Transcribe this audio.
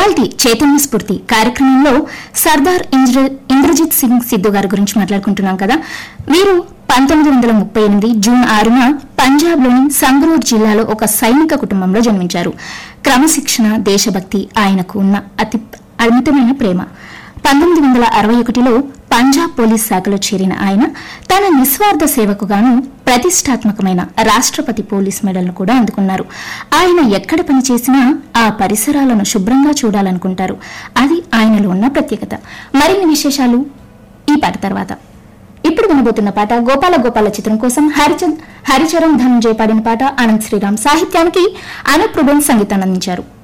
ఇయాల్టి చైతన్య స్ఫూర్తి కార్యక్రమంలో సర్దార్ ఇంద్ర ఇంద్రజిత్ సింగ్ సిద్ధు గారి గురించి మాట్లాడుకుంటున్నాం కదా వీరు పంతొమ్మిది వందల ముప్పై ఎనిమిది జూన్ ఆరున పంజాబ్లోని సంగ్రూర్ జిల్లాలో ఒక సైనిక కుటుంబంలో జన్మించారు క్రమశిక్షణ దేశభక్తి ఆయనకు ఉన్న అతి అమితమైన ప్రేమ పంతొమ్మిది వందల అరవై ఒకటిలో పంజాబ్ పోలీస్ శాఖలో చేరిన ఆయన తన నిస్వార్థ సేవకు గాను ప్రతిష్టాత్మకమైన రాష్ట్రపతి పోలీస్ మెడల్ను కూడా అందుకున్నారు ఆయన ఎక్కడ పనిచేసినా ఆ పరిసరాలను శుభ్రంగా చూడాలనుకుంటారు అది ఆయనలో ఉన్న ప్రత్యేకత మరిన్ని విశేషాలు ఈ పాట తర్వాత ఇప్పుడు వినబోతున్న పాట గోపాల గోపాల చిత్రం కోసం హరిచంద్ హరిచరణ్ ధనంజయ్ పాడిన పాట అనంత్ శ్రీరామ్ సాహిత్యానికి అనూప్ రూబెన్ సంగీతాన్ని అందించారు